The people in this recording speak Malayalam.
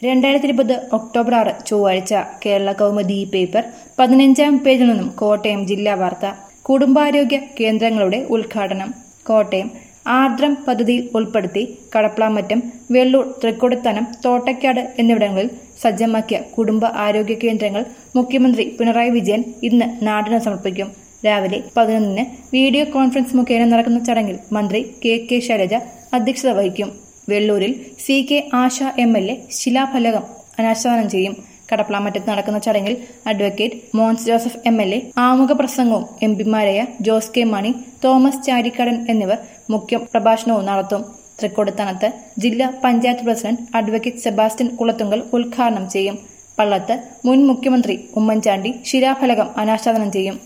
രണ്ടായിരത്തി ഇരുപത് ഒക്ടോബർ ആറ് ചൊവ്വാഴ്ച കേരള കൗമുദി പേപ്പർ പതിനഞ്ചാം പേജിൽ നിന്നും കോട്ടയം ജില്ലാ വാർത്ത കുടുംബാരോഗ്യ കേന്ദ്രങ്ങളുടെ ഉദ്ഘാടനം കോട്ടയം ആർദ്രം പദ്ധതിയിൽ ഉൾപ്പെടുത്തി കടപ്ലാമറ്റം വെള്ളൂർ തൃക്കൊടിത്തനം തോട്ടയ്ക്കാട് എന്നിവിടങ്ങളിൽ സജ്ജമാക്കിയ കുടുംബ ആരോഗ്യ കേന്ദ്രങ്ങൾ മുഖ്യമന്ത്രി പിണറായി വിജയൻ ഇന്ന് നാടിന് സമർപ്പിക്കും രാവിലെ പതിനൊന്നിന് വീഡിയോ കോൺഫറൻസ് മുഖേന നടക്കുന്ന ചടങ്ങിൽ മന്ത്രി കെ കെ ശൈലജ അധ്യക്ഷത വഹിക്കും വെള്ളൂരിൽ C K Asha M L A ശിലാഫലകം അനാച്ഛാദനം ചെയ്യും കടപ്ലാമറ്റത്ത് നടക്കുന്ന ചടങ്ങിൽ advocate Mons Joseph M L A ആമുഖ പ്രസംഗവും എം പിമാരായ ജോസ് കെ മണി തോമസ് ചാരിക്കാടൻ എന്നിവർ മുഖ്യ പ്രഭാഷണവും നടത്തും തൃക്കൊടിത്തനത്ത് ജില്ലാ പഞ്ചായത്ത് പ്രസിഡന്റ് അഡ്വക്കേറ്റ് സെബാസ്റ്റ്യൻ കുളത്തുങ്കൽ ഉദ്ഘാടനം ചെയ്യും പള്ളത്ത് മുൻ മുഖ്യമന്ത്രി ഉമ്മൻചാണ്ടി ശിലാഫലകം അനാച്ഛാദനം ചെയ്യും